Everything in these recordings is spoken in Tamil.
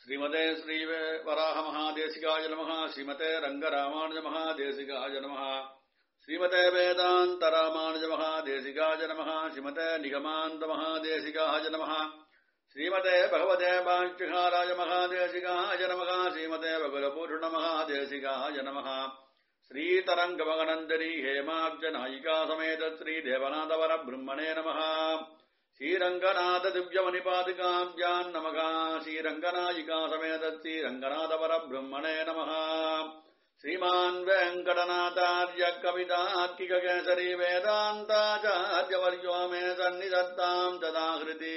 ஸ்ரீமதே ஸ்ரீ வராக மகாதேசிகாய நம ஸ்ரீமதே ரங்கராமானுஜ மகாதேசிகாய நம ஸ்ரீமதே வேதாந்த ராமானுஜ மகாதேசிகாய நம ஸ்ரீமதே நிகமாந்த மகாதேசிகாய நம ஸ்ரீமதே பகவதே பாஷ்யகாராய மகாதேசிகாய நம ஸ்ரீமதே பகுலபூர்ண மகாதேசிகாய நம श्रीतरङ्गमगनन्दरी हेमाब्जनायिका समेत श्रीदेवनाथवर ब्रह्मणे नमः श्रीरङ्गनाथ दिव्यमणिपादिकाब्जान् नमः श्रीरङ्गनायिका समेत श्रीरङ्गनाथवर ब्रह्मणे नमः श्रीमान् वेङ्कटनाथार्य कवितात्किककेसरी वेदान्ताचार्यवर्यो मे सन्निधत्ताम् तदाहृति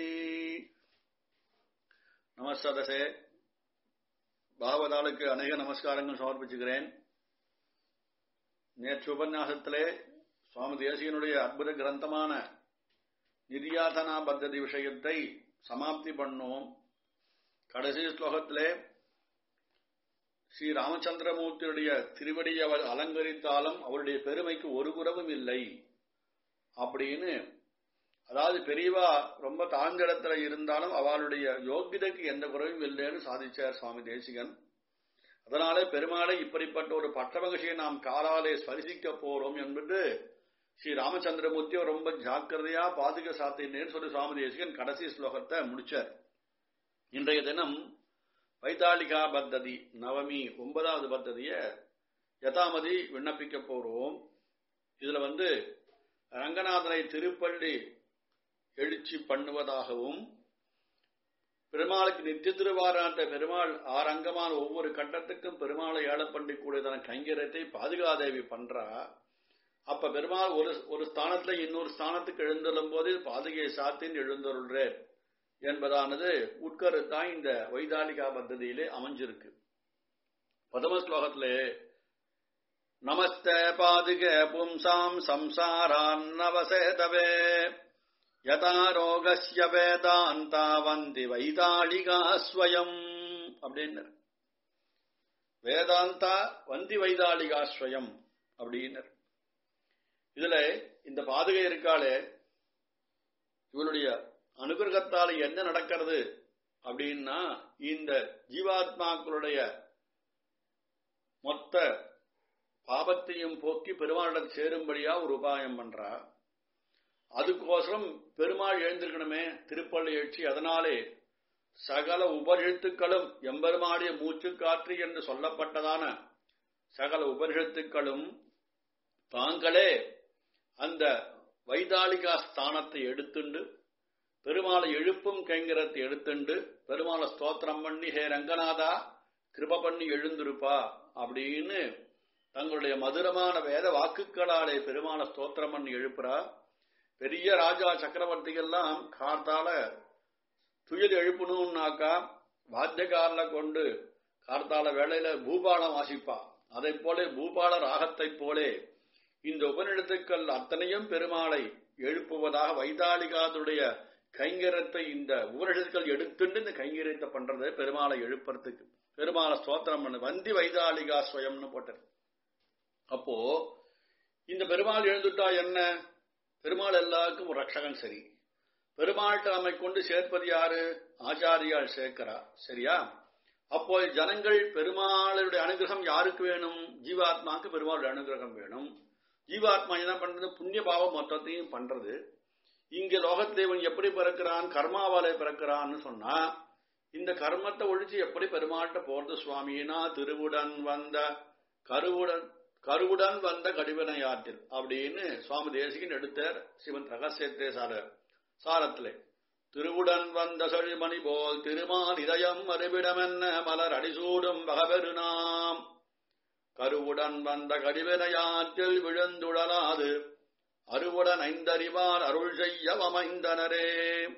நமஸ்ததசே பாகவதாளுக்கு அநேக நமஸ்காரங்கள் சமர்ப்பிச்சுக்கிறேன் நேற்று உபன்யாசத்திலே சுவாமி தேசியனுடைய அற்புத கிரந்தமான நிர்யாதனா பத்ததி விஷயத்தை சமாப்தி பண்ணோம் கடைசி ஸ்லோகத்திலே ஸ்ரீ ராமச்சந்திரமூர்த்தியுடைய திருவடியை அவர் அலங்கரித்தாலும் அவருடைய பெருமைக்கு ஒரு குறவும் இல்லை அப்படின்னு அதாவது பெரியவா ரொம்ப தாழ்ந்த இடத்துல இருந்தாலும் அவளுடைய யோகிதைக்கு எந்த குறைவும் இல்லைன்னு சாதிச்சார் சுவாமி தேசிகன் அதனாலே பெருமாளை இப்படிப்பட்ட ஒரு பட்டமகிழ்ச்சியை நாம் காலாலே ஸ்பரிசிக்க போறோம் என்பது ஸ்ரீ ராமச்சந்திரமூர்த்தியோ ரொம்ப ஜாக்கிரதையா பாதுக சாத்தினேன்னு சொல்லி சுவாமி தேசிகன் கடைசி ஸ்லோகத்தை முடிச்சார் இன்றைய தினம் வைத்தாளிகா பத்ததி நவமி ஒன்பதாவது பத்ததிய யதாமதி விண்ணப்பிக்க போறோம் இதுல வந்து ரங்கநாதனை திருப்பள்ளி எழுச்சி பண்ணுவதாகவும் பெருமாளுக்கு நித்திய திருவாராட்ட பெருமாள் ஆரங்கமான ஒவ்வொரு கட்டத்துக்கும் பெருமாளை ஏழப்பண்டி கூடியதான கைங்கரத்தை பாதுகாதேவி பண்றா அப்ப பெருமாள் ஒரு ஒரு ஸ்தானத்துல இன்னொரு ஸ்தானத்துக்கு எழுந்தள்ளும் போது பாதுகையை சாத்தின் எழுந்தருள்றேன் என்பதானது உட்கருத்தான் இந்த வைதாலிகா பத்ததியிலே அமைஞ்சிருக்கு பதம ஸ்லோகத்திலே நமஸ்தே பாதுக பும்சாம் சம்சாரான்னவசேதவே யதா ரோகஸ்ய வேதாந்தா வந்தி வைதாளிகா ஸ்வயம் அப்படின்னு வேதாந்தா வந்தி வைதாளிகா ஸ்வயம் அப்படின்னு இதுல இந்த பாதுகை இருக்காளே இவளுடைய அனுகிரகத்தால் என்ன நடக்கிறது அப்படின்னா இந்த ஜீவாத்மாக்களுடைய மொத்த பாபத்தையும் போக்கி பெருமாளிடம் சேரும்படியா ஒரு உபாயம் பண்றா அதுக்கோசரம் பெருமாள் எழுந்திருக்கணுமே திருப்பள்ளி எழுச்சி அதனாலே சகல உபரிழுத்துக்களும் எம்பெருமாடிய மூச்சு காற்று என்று சொல்லப்பட்டதான சகல உபரிழுத்துக்களும் தாங்களே அந்த வைதாளிகா ஸ்தானத்தை எடுத்துண்டு பெருமாளை எழுப்பும் கைங்கரத்தை எடுத்துண்டு பெருமாளை ஸ்தோத்திரம் பண்ணி ஹே ரங்கநாதா கிருப பண்ணி எழுந்திருப்பா அப்படின்னு தங்களுடைய மதுரமான வேத வாக்குகளாலே பெருமாளை ஸ்தோத்திரம் பண்ணி எழுப்புறா பெரிய ராஜா சக்கரவர்த்திகள்லாம் கார்த்தால துயில் எழுப்பணும்னாக்கா வாத்தியக்காரல கொண்டு கார்த்தால வேளையில பூபாலம் வாசிப்பா அதை போல பூபால ராகத்தை போலே இந்த உபநிடத்துக்கள் அத்தனையும் பெருமாளை எழுப்புவதாக வைதாளிகாதுடைய கைங்கரத்தை இந்த உபநிடத்துக்கள் எடுத்துட்டு இந்த கைங்கரத்தை பண்றது பெருமாளை எழுப்புறதுக்கு பெருமாளை ஸ்தோத்திரம் பண்ணு வந்தி வைதாளிகா ஸ்வயம்னு போட்டது அப்போ இந்த பெருமாள் எழுந்துட்டா என்ன பெருமாள் எல்லாருக்கும் ஒரு ரட்சகன் சரி பெருமாள்கிட்ட நம்மை கொண்டு சேர்ப்பது யாரு ஆச்சாரியால் சேர்க்கிறா சரியா அப்போ ஜனங்கள் பெருமாளுடைய அனுகிரகம் யாருக்கு வேணும் ஜீவாத்மாவுக்கு பெருமாளுடைய அனுகிரகம் வேணும் ஜீவாத்மா என்ன பண்றது புண்ணிய பாவம் மொத்தத்தையும் பண்றது இங்க லோகத்தில் இவன் எப்படி பிறக்கிறான் கர்மாவாலே பிறக்கிறான்னு சொன்னா இந்த கர்மத்தை ஒழிச்சு எப்படி பெருமாள்கிட்ட போறது சுவாமினா திருவுடன் வந்த கருவுடன் கருவுடன் வந்த கடிவனையாற்றில் அப்படின்னு சுவாமி தேசிகன் எடுத்தார் சிவன் ரகசியத்தே சார சாரத்திலே திருவுடன் வந்த செழிமணி போல் திருமால் இதயம் மறுபிடமென்ன மலர் அடிசூடும் பகபெருநாம் கருவுடன் வந்த கடிவனையாற்றில் விழுந்துடலாது அருவுடன் ஐந்தறிவார் அருள் செய்ய அமைந்தனரே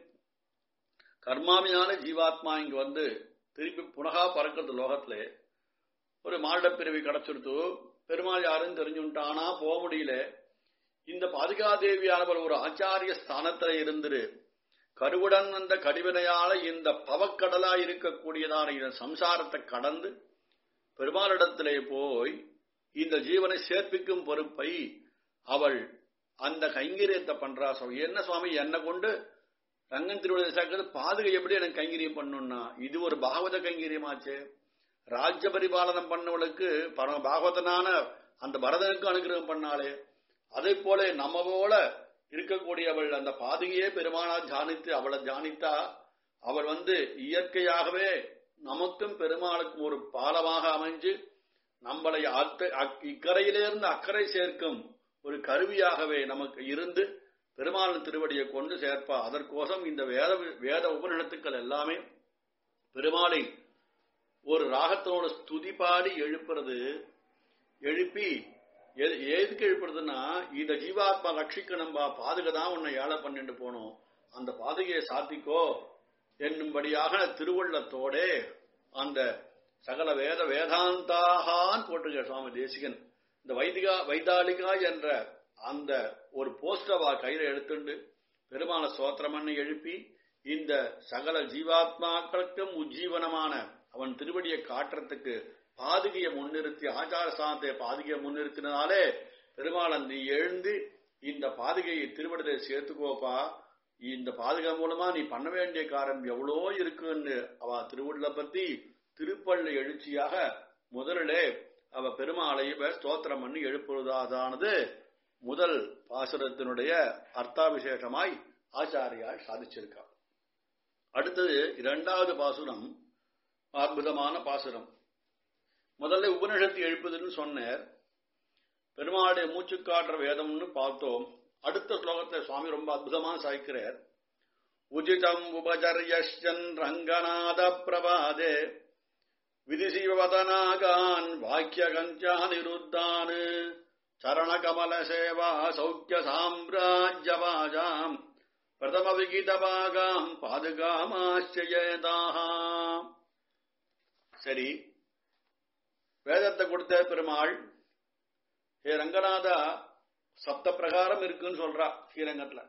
கர்மாவினால ஜீவாத்மா இங்க வந்து திருப்பி புனகா பறக்கிறது லோகத்திலே ஒரு மாடப்பிறவி கிடைச்சிருத்து பெருமாள் யாருன்னு தெரிஞ்சுட்டானா போக முடியல இந்த பாதுகாதேவியானவர் ஒரு ஆச்சாரிய ஸ்தானத்துல இருந்துரு கருவுடன் வந்த கடிவினையால இந்த பவக்கடலா இருக்கக்கூடியதான இந்த சம்சாரத்தை கடந்து பெருமாளிடத்திலே போய் இந்த ஜீவனை சேர்ப்பிக்கும் பொறுப்பை அவள் அந்த கைங்கரியத்தை பண்றா சுவாமி என்ன சுவாமி என்ன கொண்டு ரங்கன் திருவள்ளுவர் சாக்கிறது பாதுகை எப்படி எனக்கு கைங்கரியம் பண்ணணும்னா இது ஒரு பாகவத கைங்கரியமாச்சே ராஜ்ய பரிபாலனம் பண்ணவளுக்கு பரம பாகவதனான அந்த பரதனுக்கு அனுகிரகம் பண்ணாலே அதே போல நம்ம போல இருக்கக்கூடியவள் அந்த பாதுகையே பெருமானா தியானித்து அவளை தியானித்தா அவள் வந்து இயற்கையாகவே நமக்கும் பெருமாளுக்கும் ஒரு பாலமாக அமைஞ்சு நம்மளை அத்த- அக்- இக்கரையிலிருந்து அக்கறை சேர்க்கும் ஒரு கருவியாகவே நமக்கு இருந்து பெருமாளின் திருவடியை கொண்டு சேர்ப்பா அதற்கோசம் இந்த வேத வேத உபநிடத்துக்கள் எல்லாமே பெருமாளை ஒரு ராகத்தோட ஸ்துதி பாடி எழுப்புறது எழுப்பி எது- எதுக்கு எழுப்புறதுன்னா இந்த ஜீவாத்மா ரட்சிக்கணும்பா பாதுகை தான் உன்னை ஏழை பண்ணிட்டு போனோம் அந்த பாதுகையை சாத்திக்கோ என்னும்படியாக திருவள்ளத்தோடே அந்த சகல வேத வேதாந்தாகான் போட்டிருக்க சுவாமி தேசிகன் இந்த வைதிகா வைதாலிகா என்ற அந்த ஒரு போஸ்டவா கையில எடுத்துண்டு பெருமான சோத்திரம் பண்ணி எழுப்பி இந்த சகல ஜீவாத்மாக்களுக்கும் உஜ்ஜீவனமான அவன் திருவடியை காட்டுறதுக்கு பாதுகையை முன்னிறுத்தி ஆச்சார சாந்தத்தை பாதுகையை முன்னிறுத்தினாலே பெருமாளன் நீ எழுந்து இந்த பாதுகையை திருவடியை சேர்த்துக்கோப்பா இந்த பாதுகா மூலமா நீ பண்ண வேண்டிய காரியம் எவ்வளோ இருக்குன்னு அவ திருவுள்ள பத்தி திருப்பள்ளி எழுச்சியாக முதலிலே அவ பெருமாளை இவ ஸ்தோத்திரம் பண்ணி எழுப்புவதானது முதல் பாசுரத்தினுடைய அர்த்தாபிஷேகமாய் ஆச்சாரியால் சாதிச்சிருக்கா அடுத்தது இரண்டாவது பாசுரம் அற்புதமான பாசுரம் முதல்ல உபனிஷத்து எழுப்புதுன்னு சொன்னார் பெருமாளுடைய மூச்சு காட்டுற வேதம்னு பார்த்தோம் அடுத்த ஸ்லோகத்தை சுவாமி ரொம்ப அற்புதமா சாய்க்கிறார் உஜிதம் உபச்சரியன் ரங்கநாத பிரபாதே விதிசிவதனாகான் வாக்கிய கஞ்சா நிருத்தான் சரண கமல சேவா சௌக்கிய சாம்ராஜ்யவாஜாம் பிரதம விகிதபாகாம் பாதுகாமாச்சயதாம் சரி வேதத்தை கொடுத்த பெருமாள் ஹே ரங்கநாதா சப்த பிரகாரம் இருக்குன்னு சொல்றா ஸ்ரீரங்கத்துல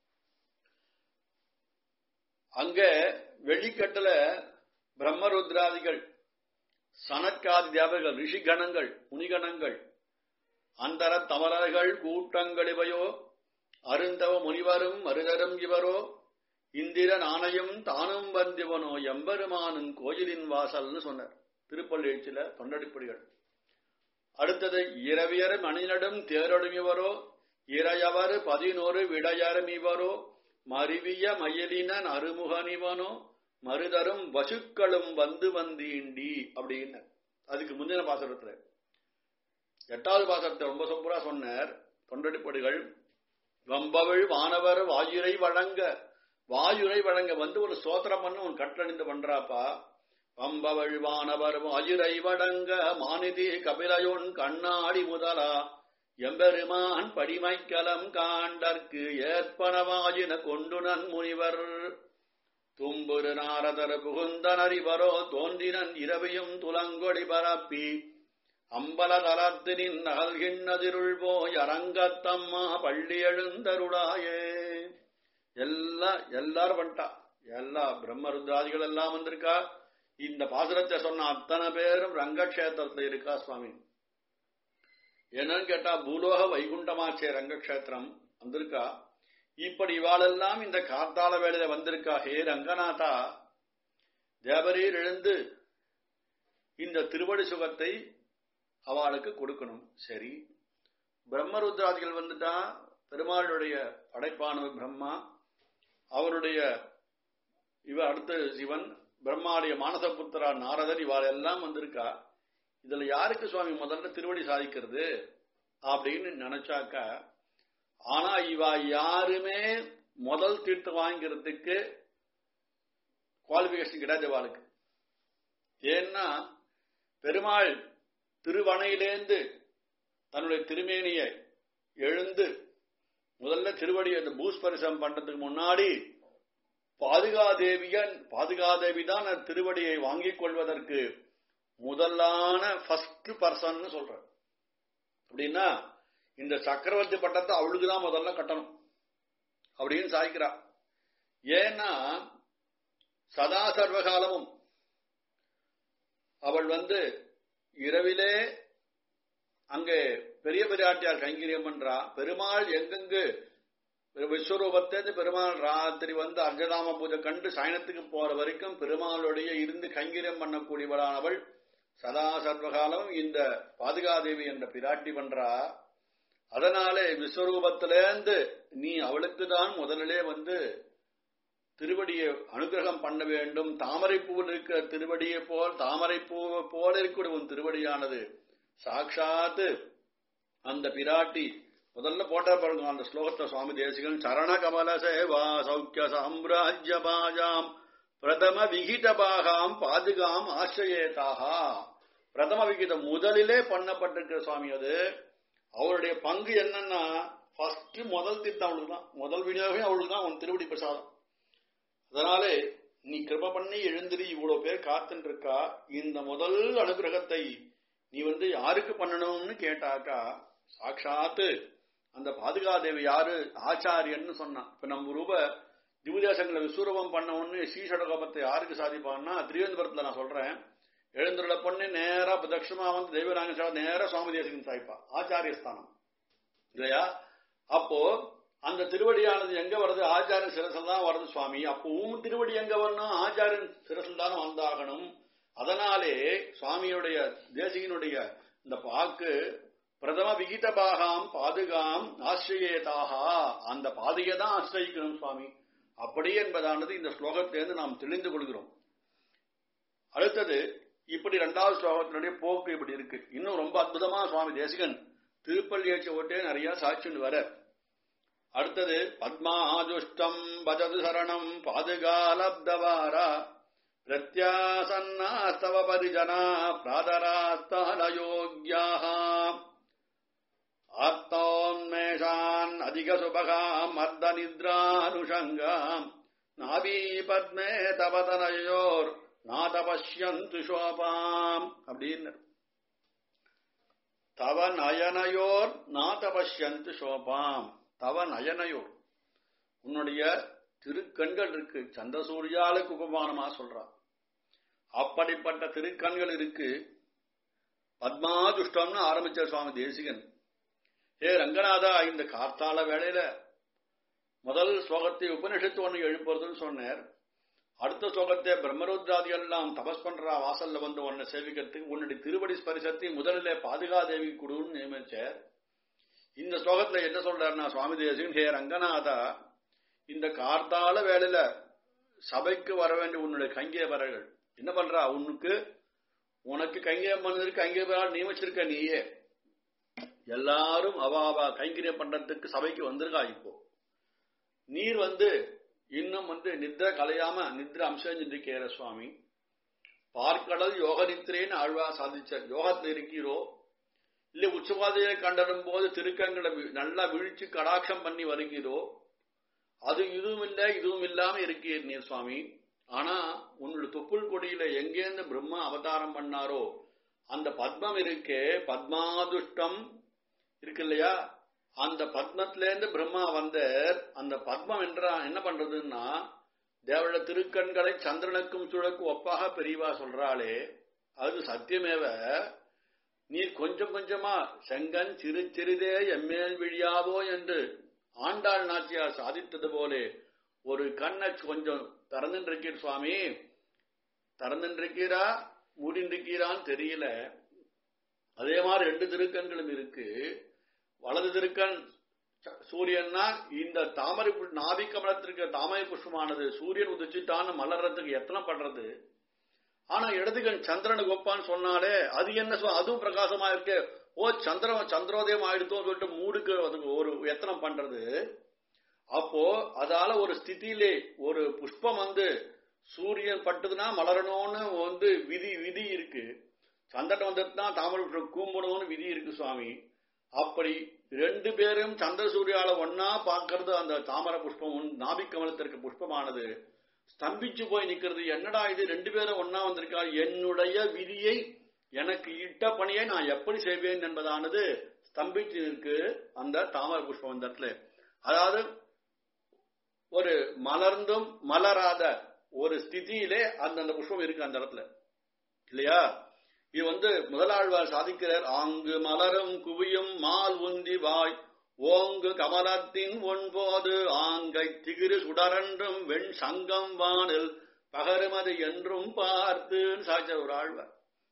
அங்க வெள்ளிக்கட்டுல பிரம்மருத்ராதிகள் சனக்காதி தேவர்கள் ரிஷிகணங்கள் முனிகணங்கள் அந்தர தமரர்கள் கூட்டங்கள் இவையோ அருந்தவ முனிவரும் மருதரும் இவரோ இந்திரன் ஆணையும் தானும் வந்திவனோ எம்பெருமானும் கோயிலின் வாசல்னு சொன்னார் திருப்பள்ளி எழுச்சியில தொண்டடிப்படிகள் அடுத்தது இரவியர் மணிநடும் தேரொடும் இவரோ இறையவர் பதினோரு விடையரும் இவரோ மருவிய மயிலினன் அருமுகனிவனோ மருதரும் வசுக்களும் வந்து வந்தீண்டி அப்படின்னு அதுக்கு முந்தின பாசனத்துல எட்டாவது பாசனத்தை ரொம்ப சூப்பரா சொன்னார் தொண்டடிப்படிகள் வம்பவள் வானவர் வாயுரை வழங்க வாயுரை வழங்க வந்து ஒரு சோத்திரம் பண்ண உன் கட்டணிந்து பண்றாப்பா வம்பவள் வானவர் வாயுரை வழங்க மாநிதி கபிலையோன் கண்ணாடி முதலா எம்பெருமான் படிமைக்கலம் காண்டற்கு ஏற்பனவாயின கொண்டு நன் முனிவர் தும்புரு நாரதர் புகுந்தனறிவரோ தோன்றினன் இரவியும் துலங்கொடி பரப்பி அம்பல தலத்தினின் நகல்கின்னதிருள் போய் அரங்கத்தம்மா பள்ளி எழுந்தருளாயே எல்லாம் எல்லாரும் வந்துட்டா எல்லா பிரம்மருத்ராதிகள் எல்லாம் வந்திருக்கா இந்த பாசுரத்தை சொன்ன அத்தனை பேரும் ரங்கக்ஷேத்திரத்துல இருக்கா சுவாமி என்னன்னு கேட்டா பூலோக வைகுண்டமாச்சே ரங்கக்ஷேத்திரம் வந்திருக்கா இப்படி இவாளெல்லாம் இந்த காத்தால வேளையில வந்திருக்கா ஹே ரங்கநாதா தேவரீர் எழுந்து இந்த திருவடி சுகத்தை அவளுக்கு கொடுக்கணும் சரி பிரம்மருத்ராதிகள் வந்துட்டா பெருமாளுடைய படைப்பானவர் பிரம்மா அவருடைய இவ அடுத்த சிவன் பிரம்மாவுடைய மானசபுத்திரா நாரதர் இவாள் எல்லாம் வந்திருக்கா இதுல யாருக்கு சுவாமி முதல்ல திருவடி சாதிக்கிறது அப்படின்னு நினைச்சாக்கா ஆனா இவ யாருமே முதல் தீர்த்தம் வாங்கிறதுக்கு குவாலிபிகேஷன் கிடையாது இவாளுக்கு ஏன்னா பெருமாள் திருவணையிலேந்து தன்னுடைய திருமேனியை எழுந்து முதல்ல திருவடி அந்த பூஸ்பரிசம் பண்றதுக்கு முன்னாடி பாதுகாதேவியன் பாதுகாதேவி தான் அந்த திருவடியை வாங்கிக் கொள்வதற்கு முதலான ஃபர்ஸ்ட் பர்சன் சொல்ற அப்படின்னா இந்த சக்கரவர்த்தி பட்டத்தை அவளுக்கு தான் முதல்ல கட்டணும் அப்படின்னு சாய்க்கிறா ஏன்னா சதா சர்வகாலமும் அவள் வந்து இரவிலே அங்கே பெரிய பெரியாட்டியார் கைங்கரியம் பண்றா பெருமாள் எங்கெங்கு விஸ்வரூபத்தை பெருமாள் ராத்திரி வந்து அர்ஜதாம பூஜை கண்டு சயனத்துக்கு போற வரைக்கும் பெருமாளுடைய இருந்து கைங்கரியம் பண்ணக்கூடியவளானவள் சதா சர்வகாலம் இந்த பாதுகாதேவி என்ற பிராட்டி பண்றா அதனாலே விஸ்வரூபத்திலேந்து நீ அவளுக்கு தான் முதலிலே வந்து திருவடியை அனுகிரகம் பண்ண வேண்டும் தாமரை பூவில் இருக்கிற திருவடியை போல் தாமரை பூ போல இருக்கக்கூடிய உன் திருவடியானது சாட்சாத்து அந்த பிராட்டி முதல்ல போட்டா பாருங்க அந்த ஸ்லோகத்தை சுவாமி தேசிகன் சரண கமல சேவா சௌக்கிய சாம்ராஜ்ய பாஜாம் பிரதம விகித பாகாம் பாதுகாம் ஆசிரியேதாகா பிரதம விகிதம் முதலிலே பண்ணப்பட்டிருக்கிற சுவாமி அது அவருடைய பங்கு என்னன்னா ஃபர்ஸ்ட் முதல் திட்டம் அவளுக்கு தான் முதல் விநியோகமே அவளுக்கு தான் உன் திருவடி பிரசாதம் அதனாலே நீ கிருப பண்ணி எழுந்திரி இவ்வளவு பேர் காத்துட்டு இருக்கா இந்த முதல் அனுகிரகத்தை நீ வந்து யாருக்கு பண்ணணும்னு கேட்டாக்கா சாட்சாத்து அந்த பாதுகாதேவி யாரு ஆச்சாரியன்னு சொன்னான் இப்ப நம்ம ரூப திவுதேசங்களை விஸ்வரூபம் பண்ண உடனே ஸ்ரீசடகோபத்தை யாருக்கு சாதிப்பான்னா திருவனந்தபுரத்துல நான் சொல்றேன் எழுந்துள்ள பொண்ணு நேரா பிரதட்சமா வந்து தெய்வராங்க சார் நேரா சுவாமி தேசிகன் சாய்ப்பா ஆச்சாரிய ஸ்தானம் இல்லையா அப்போ அந்த திருவடியானது எங்க வருது ஆச்சாரியன் சிரசில் தான் வருது சுவாமி அப்போ உன் திருவடி எங்க வரணும் ஆச்சாரியன் சிரசில் தான் வந்தாகணும் அதனாலே சுவாமியுடைய தேசிகனுடைய இந்த பாக்கு பிரதம விகித பாகாம் பாதுகாம் ஆசிரியேதாகா அந்த பாதையை தான் ஆசிரியிக்கணும் சுவாமி அப்படி என்பதானது இந்த ஸ்லோகத்திலிருந்து நாம் தெளிந்து கொள்கிறோம் அடுத்தது இப்படி இரண்டாவது ஸ்லோகத்தினுடைய போக்கு இப்படி இருக்கு இன்னும் ரொம்ப அற்புதமா சுவாமி தேசிகன் திருப்பள்ளி ஏற்றி ஓட்டே நிறைய சாட்சின்னு வர அடுத்தது பத்மாதுஷ்டம் பஜது சரணம் பாதுகாலப்தவாரா பிரத்யாசன்னாஸ்தவ பரிஜனா பிராதராஸ்தானயோக்யாக ஆர்த்தோன்மேஷான் அதிக சுபகாம் அர்த்த நித்ரானுஷங்காம் நாபி பத்மே தபதனயோர் நாதபஷ்யந்து சோபாம் அப்படின்னு தவ நயனையோர் நாதபஷ்யந்து சோபாம் தவ நயனையோர் உன்னுடைய திருக்கண்கள் இருக்கு சந்திரசூரியாளுக்கு உபமானமா சொல்றான் அப்படிப்பட்ட திருக்கண்கள் இருக்கு பத்மாதுஷ்டம்னு ஆரம்பிச்ச சுவாமி தேசிகன் ஏ ரங்கநாதா இந்த கார்த்தால வேளையில முதல் ஸ்லோகத்தை உபனிஷத்து ஒன்று எழுப்புறதுன்னு சொன்னார் அடுத்த ஸ்லோகத்தை பிரம்மருத்ராதி எல்லாம் தபஸ் பண்றா வாசல்ல வந்து உன்னை சேவிக்கிறதுக்கு உன்னுடைய திருவடி ஸ்பரிசத்தை முதலிலே பாதுகாதேவி குடுன்னு நியமிச்சார் இந்த ஸ்லோகத்துல என்ன சொல்றாருன்னா சுவாமி தேசிகன் ஹே ரங்கநாதா இந்த கார்த்தால வேலையில சபைக்கு வர வேண்டிய உன்னுடைய கைங்கேபரர்கள் என்ன பண்றா உனக்கு உனக்கு கைங்கேயம் பண்ணதற்கு கைங்கேபரால் நியமிச்சிருக்க நீயே எல்லாரும் அவ அவ கைங்கரியம் பண்றதுக்கு சபைக்கு வந்திருக்கா இப்போ நீர் வந்து இன்னும் வந்து நித்ர கலையாம நித்ர அம்சம் சிந்திக்கிற சுவாமி பார்க்கடல் யோக நித்திரேன்னு ஆழ்வா சாதிச்சார் யோகத்தில் இருக்கிறோ இல்ல உச்சபாதையை கண்டடும் போது திருக்கங்களை நல்லா விழிச்சு கடாட்சம் பண்ணி வருகிறோ அது இதுவும் இல்ல இதுவும் இல்லாம இருக்கீர் நீர் சுவாமி ஆனா உன்னோட தொப்புள் கொடியில எங்கேருந்து பிரம்மா அவதாரம் பண்ணாரோ அந்த பத்மம் இருக்கே பத்மாதுஷ்டம் இருக்கு இல்லையா அந்த பத்மத்திலேருந்து பிரம்மா வந்த அந்த பத்மம் என்றா என்ன பண்றதுன்னா தேவட திருக்கண்களை சந்திரனுக்கும் சுழக்கும் ஒப்பாக பெரியவா சொல்றாளே அது சத்தியமேவ நீர் கொஞ்சம் கொஞ்சமா செங்கன் சிறு சிறிதே எம்மேல் விழியாவோ என்று ஆண்டாள் நாச்சியார் சாதித்தது போலே ஒரு கண்ணை கொஞ்சம் திறந்துருக்கீர் சுவாமி திறந்துருக்கீரா மூடின்றிருக்கீரான்னு தெரியல அதே மாதிரி ரெண்டு திருக்கண்களும் இருக்கு வலது திருக்கண் சூரியன்னா இந்த தாமரை நாவி கமலத்திற்கு தாமரை புஷ்பமானது சூரியன் உதிச்சுட்டான்னு மலர்றதுக்கு எத்தனை பண்றது ஆனா இடதுகண் சந்திரனுக்கு ஒப்பான்னு சொன்னாலே அது என்ன அதுவும் பிரகாசமா இருக்கு ஓ சந்திரன் சந்திரோதயம் ஆயிடுத்தோ சொல்லிட்டு மூடுக்கு அதுக்கு ஒரு எத்தனம் பண்றது அப்போ அதால ஒரு ஸ்திதியிலே ஒரு புஷ்பம் வந்து சூரியன் பட்டதுன்னா மலரணும்னு வந்து விதி விதி இருக்கு சந்திரன் வந்ததுன்னா தாமரை புஷ்பம் கூம்பணும்னு விதி இருக்கு சுவாமி அப்படி ரெண்டு பேரும் சந்திர சூரியால ஒன்னா பார்க்கறது அந்த தாமரை புஷ்பம் நாபிக்கமலத்திற்கு புஷ்பமானது ஸ்தம்பிச்சு போய் நிக்கிறது என்னடா இது ரெண்டு பேரும் ஒன்னா வந்திருக்கா என்னுடைய விதியை எனக்கு இட்ட பணியை நான் எப்படி செய்வேன் என்பதானது ஸ்தம்பிச்சு இருக்கு அந்த தாமரை புஷ்பம் அந்த இடத்துல அதாவது ஒரு மலர்ந்தும் மலராத ஒரு ஸ்திதியிலே அந்த புஷ்பம் இருக்கு அந்த இடத்துல இல்லையா இது வந்து முதலாழ்வார் சாதிக்கிறார் ஆங்கு மலரும் குவியும் மால் உந்தி வாய் ஓங்கு கமலத்தின் ஒன்போது ஆங்கை திகிரு சுடரன்றும் வெண் சங்கம் வானில் பகருமது என்றும் பார்த்து சாச்ச ஒரு ஆழ்வார்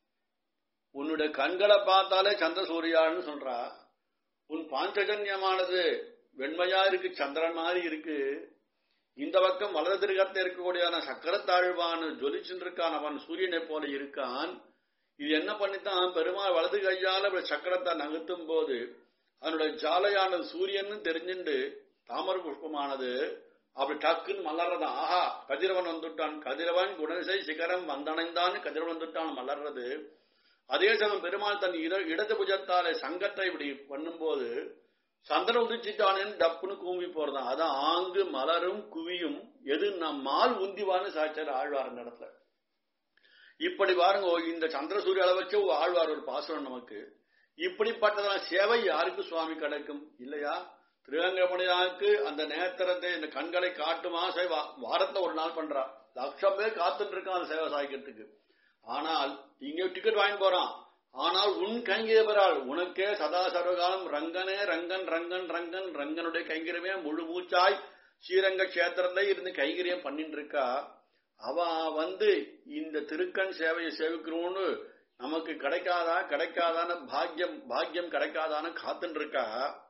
உன்னுடைய கண்களை பார்த்தாலே சந்திர சூரியான்னு சொல்றா உன் பாஞ்சஜன்யமானது வெண்மையா இருக்கு சந்திரன் மாதிரி இருக்கு இந்த பக்கம் வலது திருகத்தில் இருக்கக்கூடியான சக்கரத்தாழ்வான் ஜொலிச்சுட்டு இருக்கான் அவன் சூரியனை போல இருக்கான் இது என்ன பண்ணித்தான் பெருமாள் வலது கையால அப்படி சக்கரத்தை நகர்த்தும் போது அதனுடைய ஜாலையானது சூரியன் தெரிஞ்சுண்டு தாமர புஷ்பமானது அப்படி டக்குன்னு மலர்றதான் ஆஹா கதிரவன் வந்துட்டான் கதிரவன் குணசை சிகரம் வந்தணைந்தான் கதிரவன் வந்துட்டான் மலர்றது அதே சமயம் பெருமாள் தன் இட- இடது புஜத்தாலே சங்கத்தை இப்படி பண்ணும்போது சந்திரன் உதிச்சிட்டானேன்னு டப்புன்னு கூம்பி போறதான் அதான் ஆங்கு மலரும் குவியும் எது நம்மால் உந்திவான்னு சாச்சார் ஆழ்வார் அந்த இடத்துல இப்படி பாருங்க இந்த சந்திர சூரிய அளவு வச்சு ஒரு ஆழ்வார் ஒரு பாசுரம் நமக்கு இப்படிப்பட்டதான சேவை யாருக்கு சுவாமி கிடைக்கும் இல்லையா திருவேங்கடமுடியாருக்கு அந்த நேத்திரத்தை இந்த கண்களை காட்டுமா சேவை வாரத்துல ஒரு நாள் பண்றா லட்சம் பேர் காத்துட்டு இருக்கான் அந்த சேவை சாய்க்கிறதுக்கு ஆனால் இங்க டிக்கெட் வாங்கி போறான் ஆனால் உன் கைங்கேபரால் உனக்கே சதா சர்வகாலம் ரங்கனே ரங்கன் ரங்கன் ரங்கன் ரங்கனுடைய கைங்கரியமே முழு மூச்சாய் ஸ்ரீரங்க கஷேத்திரத்துல இருந்து கைங்கரியம் பண்ணிட்டு இருக்கா அவ வந்து இந்த திருக்கண் சேவையை சேவிக்கணும்னு நமக்கு கிடைக்காதா கிடைக்காதான பாக்கியம் பாக்கியம் கிடைக்காதான்னு காத்துட்டு இருக்கா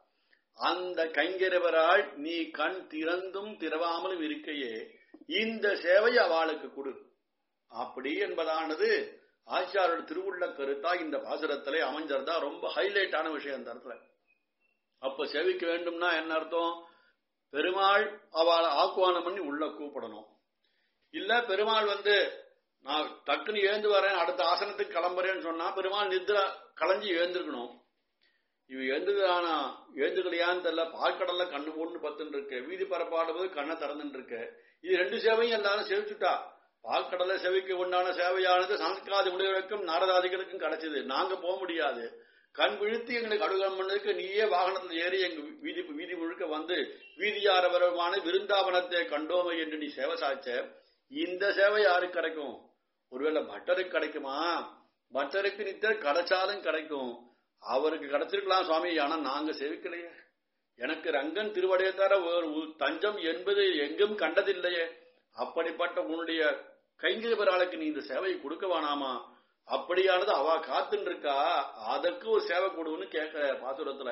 அந்த கைங்கரவரால் நீ கண் திறந்தும் திறவாமலும் இருக்கையே இந்த சேவை அவளுக்கு கொடு அப்படி என்பதானது ஆச்சாரோட திருவுள்ள கருத்தா இந்த பாசுரத்திலே அமைஞ்சிருந்தா ரொம்ப ஹைலைட்டான விஷயம் இந்த இடத்துல அப்ப சேவிக்க வேண்டும்னா என்ன அர்த்தம் பெருமாள் அவளை ஆக்குவானம் பண்ணி உள்ள கூப்பிடணும் இல்ல பெருமாள் வந்து நான் டக்குன்னு ஏந்து வரேன் அடுத்த ஆசனத்துக்கு கிளம்புறேன்னு சொன்னா பெருமாள் நித்ரா களைஞ்சி ஏந்திருக்கணும் இவ எழுந்துதானா எழுந்துக்கலையான்னு தெரியல பால்கடல்ல கண்ணு மூணு பத்துன்னு இருக்கு வீதி பரப்பாடும்போது கண்ணை திறந்துட்டு இருக்கு இது ரெண்டு சேவையும் எல்லாரும் சேவிச்சுட்டா பால்கடலை சேவைக்கு உண்டான சேவையானது சமஸ்காதி முடிவதற்கும் நாரதாதிகளுக்கும் கிடைச்சது நாங்க போக முடியாது கண் விழுத்து எங்களுக்கு அடுகம் பண்ணதுக்கு நீயே வாகனத்தில் ஏறி எங்க வீதி வீதி முழுக்க வந்து வீதியாரவரமான விருந்தாவனத்தை கண்டோமை என்று நீ சேவை சாய்ச்ச இந்த சேவை யாருக்கு கிடைக்கும் ஒருவேளை பட்டருக்கு கிடைக்குமா பட்டருக்கு நித்தர் கிடைச்சாலும் கிடைக்கும் அவருக்கு கிடைச்சிருக்கலாம் சுவாமி ஆனா நாங்க சேவிக்கலையே எனக்கு ரங்கன் திருவடைய தர ஒரு உ- தஞ்சம் என்பது எங்கும் கண்டதில்லையே அப்படிப்பட்ட உன்னுடைய கைங்கரிபராளுக்கு நீ இந்த சேவையை கொடுக்க வேணாமா அப்படியானது அவ காத்துன்னு இருக்கா அதற்கு ஒரு சேவை கொடுன்னு கேட்கிற பாசுரத்துல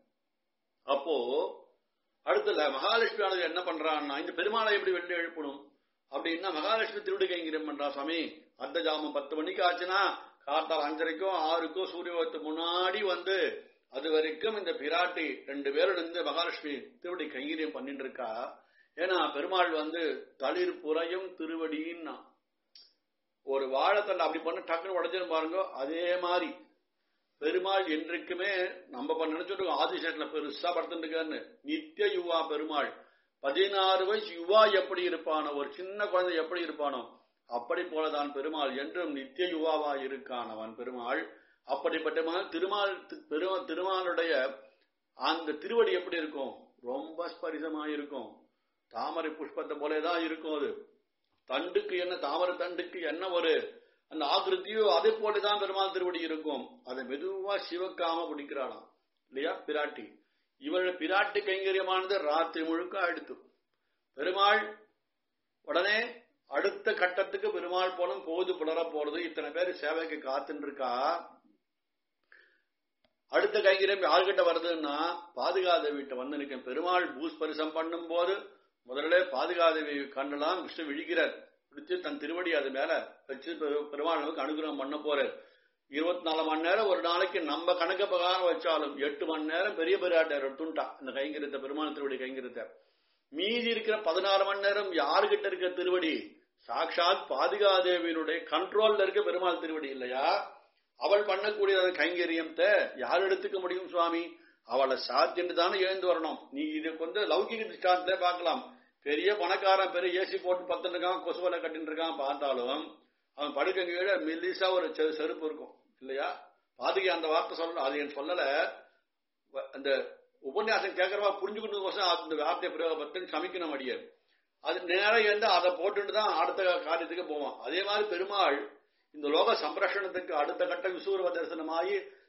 அப்போ அடுத்துல மகாலட்சுமியானது என்ன பண்றான்னா இந்த பெருமாளை எப்படி வெளில எழுப்பணும் அப்படின்னா மகாலட்சுமி திருவிடி கைங்கரியம் பண்றா சுவாமி அர்த்த ஜாமம் பத்து மணிக்கு ஆச்சுன்னா காத்தால் அஞ்சரைக்கும் ஆறுக்கும் சூரியவத்துக்கு முன்னாடி வந்து அது வரைக்கும் இந்த பிராட்டி ரெண்டு பேரும் இருந்து மகாலட்சுமி திருவடி கைங்கரியம் பண்ணிட்டு இருக்கா ஏன்னா பெருமாள் வந்து தளிர் புறையும் திருவடின்னா ஒரு வாழைத்தண்டை அப்படி பண்ண டக்குன்னு உடஞ்சுன்னு பாருங்க அதே மாதிரி பெருமாள் என்றைக்குமே நம்ம இப்ப நினைச்சிட்டு இருக்கோம் ஆதிசேஷன்ல பெருசா படுத்துட்டு இருக்காருன்னு நித்திய யுவா பெருமாள் பதினாறு வயசு யுவா எப்படி இருப்பானோ ஒரு சின்ன குழந்தை எப்படி இருப்பானோ அப்படி போலதான் பெருமாள் என்றும் நித்திய யுவாவா இருக்கான் அவன் பெருமாள் அப்படிப்பட்ட மா- திருமால் தி- பெருமா திருமாலுடைய அந்த திருவடி எப்படி இருக்கும் ரொம்ப ஸ்பரிசமா இருக்கும் தாமரை புஷ்பத்தை போலதான் இருக்கும் அது தண்டுக்கு என்ன தாமரை தண்டுக்கு என்ன ஒரு அந்த ஆகிருத்தியோ அதே போலதான் பெருமாள் திருவடி இருக்கும் அதை மெதுவா சிவக்காம பிடிக்கிறாளாம் இல்லையா பிராட்டி இவள் பிராட்டி கைங்கரியமானது ராத்திரி முழுக்க அடுத்து பெருமாள் உடனே அடுத்த கட்டத்துக்கு பெருமாள் போனும் போது புலர போறது இத்தனை பேர் சேவைக்கு காத்துன்னு இருக்கா அடுத்த கைங்கரியம் யார்கிட்ட வருதுன்னா பாதுகாதேவிட்ட வந்து நிற்கும் பெருமாள் பூஸ்பரிசம் பண்ணும் போது முதல்ல பாதுகாதேவி கண்டெல்லாம் விஷ்ணு விழிக்கிறார் பிடிச்சு தன் திருவடி அது மேல வச்சு பெரு- பெருமாள் நமக்கு அனுகிரகம் பண்ண போறார் இருபத்தி நாலு மணி நேரம் ஒரு நாளைக்கு நம்ம கணக்கு பிரகாரம் வச்சாலும் எட்டு மணி நேரம் பெரிய பெரியாட்டார் எடுத்துட்டா இந்த கைங்கரியத்தை பெருமாள் திருவடி கைங்கரியத்தை மீதி இருக்கிற பதினாறு மணி நேரம் யாருகிட்ட இருக்க திருவடி சாட்சாத் பாதுகாதேவியினுடைய கண்ட்ரோல்ல இருக்க பெருமாள் திருவடி இல்லையா அவள் பண்ணக்கூடிய அந்த கைங்கரியத்தை யார் எடுத்துக்க முடியும் சுவாமி அவளை சாத்திட்டு தானே எழுந்து வரணும் நீ இதுக்கு வந்து லௌகிக திஷ்டாந்தத்திலே பார்க்கலாம் பெரிய பணக்காரன் பெரிய ஏசி போட்டு பத்துன்னு இருக்கான் கொசுவலை கட்டின்னு இருக்கான் பார்த்தாலும் அவன் படுக்க கீழே மெல்லிசா ஒரு செ- செருப்பு இருக்கும் இல்லையா பாதுகை அந்த வார்த்தை சொல்ல அது என் சொல்லல வ- அந்த உபன்யாசம் கேட்கறவா புரிஞ்சுக்கணும் அந்த வார்த்தையை பிரயோகப்பட்டு சமைக்கணும் அடியே அது நேரம் இருந்து அதை போட்டுட்டு தான் அடுத்த காரியத்துக்கு போவான் அதே மாதிரி பெருமாள் இந்த லோக சம்ரஷணத்துக்கு அடுத்த கட்ட விசூரவ தரிசனமாகி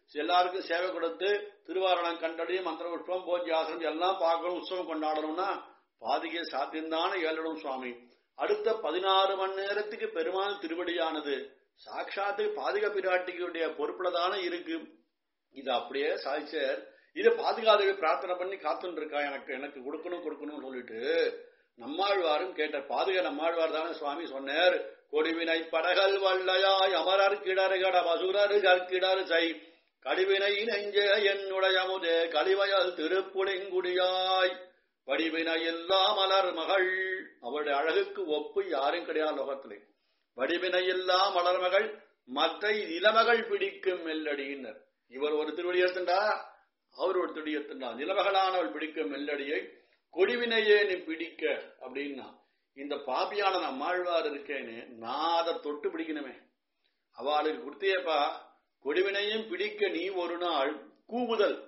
எல்லாருக்கும் சேவை கொடுத்து திருவாரணம் கண்டடி மந்திர புஷ்பம் போஜ்யாசனம் எல்லாம் பார்க்கணும் உற்சவம் கொண்டாடணும்னா பாதிகை சாத்தியம்தானே ஏழடும் சுவாமி அடுத்த பதினாறு மணி நேரத்துக்கு பெருமாள் திருவடியானது சாட்சாத்து பாதுக பிராட்டிகளுடைய பொறுப்புல தானே இருக்கு இது அப்படியே சாய்ச்சர் இதை பாதுகாதவி பிரார்த்தனை பண்ணி காத்துட்டு இருக்கா எனக்கு எனக்கு கொடுக்கணும் கொடுக்கணும்னு சொல்லிட்டு நம்மாழ்வாரும் கேட்ட பாதுக நம்மாழ்வார் தானே சுவாமி சொன்னார் கொடிவினை படகல் வல்லையாய் அமரர் கிடறுகட வசுரர் கற்கிடர் சை கடிவினை நெஞ்ச என்னுடைய முதே கழிவயல் திருப்புளிங்குடியாய் வடிவினை எல்லா மலர் மகள் அவளுடைய அழகுக்கு ஒப்பு யாரும் கிடையாது லோகத்திலே வடிவினை எல்லா மலர் மகள் மற்ற இளமகள் பிடிக்கும் மெல்லடியினர் இவர் ஒரு திருவடி எடுத்துண்டா அவர் ஒரு திருவடி எடுத்துண்டா நிலமகளானவள் பிடிக்கும் மெல்லடியை கொடிவினையே நீ பிடிக்க அப்படின்னா இந்த பாப்பியான நம்மாழ்வார் இருக்கேன்னு நான் அதை தொட்டு பிடிக்கணுமே அவளுக்கு கொடுத்தியப்பா கொடிவினையும் பிடிக்க நீ ஒரு நாள் கூவுதல்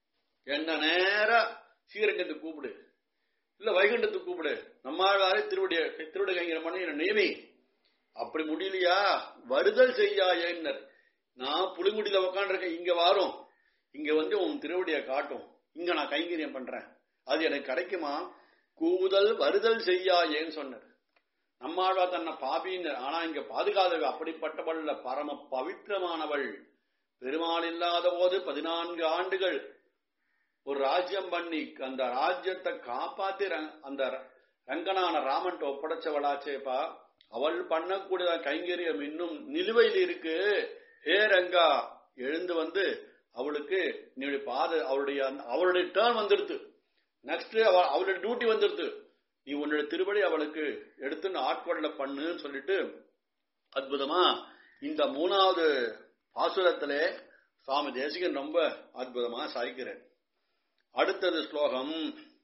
என்ன நேர ஸ்ரீரங்கத்துக்கு கூப்பிடு இல்ல வைகுண்டத்துக்கு கூப்பிடு நம்மாழ்வாரே திருவடிய திருவடி கைங்கிற பண்ணி என்ன நியமி அப்படி முடியலையா வருதல் செய்யாயேன்னர் நான் புளிங்குடியில உக்காண்டிருக்கேன் இங்க வாரும் இங்க வந்து உன் திருவடிய காட்டும் இங்க நான் கைங்கரியம் பண்றேன் அது எனக்கு கிடைக்குமா கூவுதல் வருதல் செய்யாயேன்னு சொன்னார் நம்மாழ்வா தன்னை பாபின்னு ஆனா இங்க பாதுகாதவ அப்படிப்பட்டவள் பரம பவித்திரமானவள் பெருமாள் இல்லாத போது பதினான்கு ஆண்டுகள் ஒரு ராஜ்யம் பண்ணி அந்த ராஜ்யத்தை காப்பாத்தி அந்த ரங்கனான ராமன்ட்ட ஒப்படைச்சவளாச்சேப்பா அவள் பண்ணக்கூடிய கைங்கரியம் இன்னும் நிலுவையில் இருக்கு ஹே ரங்கா எழுந்து வந்து அவளுக்கு நீ பாத அவளுடைய அவளுடைய டேர்ன் வந்துடுத்து நெக்ஸ்ட் அவளுடைய டியூட்டி வந்துடுது நீ உன்னோட திருவடி அவளுக்கு எடுத்து ஆட்கொள்ள பண்ணுன்னு சொல்லிட்டு அற்புதமா இந்த மூணாவது பாசுரத்திலே சுவாமி தேசிகன் ரொம்ப அற்புதமா சாய்க்கிறேன் அடுத்தது ஸ்லோகம்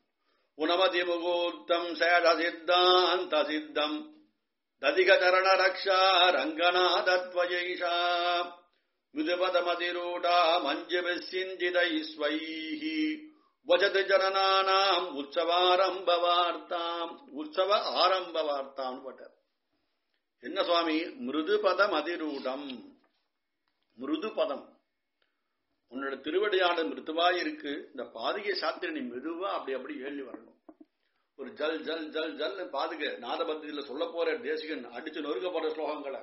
உணவதி முகூர்த்தம் சேட சித்தாந்த சித்தம் ததிக சரண ரக்ஷா ரங்கநாதத்வயைஷா மிதுபதமதிரூடா மஞ்சுபிசிஞ்சிதை ஸ்வைஹி வஜது ஜனநானாம் உற்சவாரம்பவார்த்தாம் உற்சவ ஆரம்பவார்த்தாம் பட்டார் என்ன சுவாமி மிருதுபதம் அதிரூடம் மிருது பதம் உன்னோட திருவடியான மிருதுவாய் இருக்கு இந்த பாதுகை சாத்திர நீ மெதுவா அப்படி அப்படி ஏழி வரணும் ஒரு ஜல் ஜல் ஜல் ஜல் பாதுக நாதபத்தியில சொல்ல போற தேசிகன் அடிச்சு நொறுக்க போற ஸ்லோகங்களை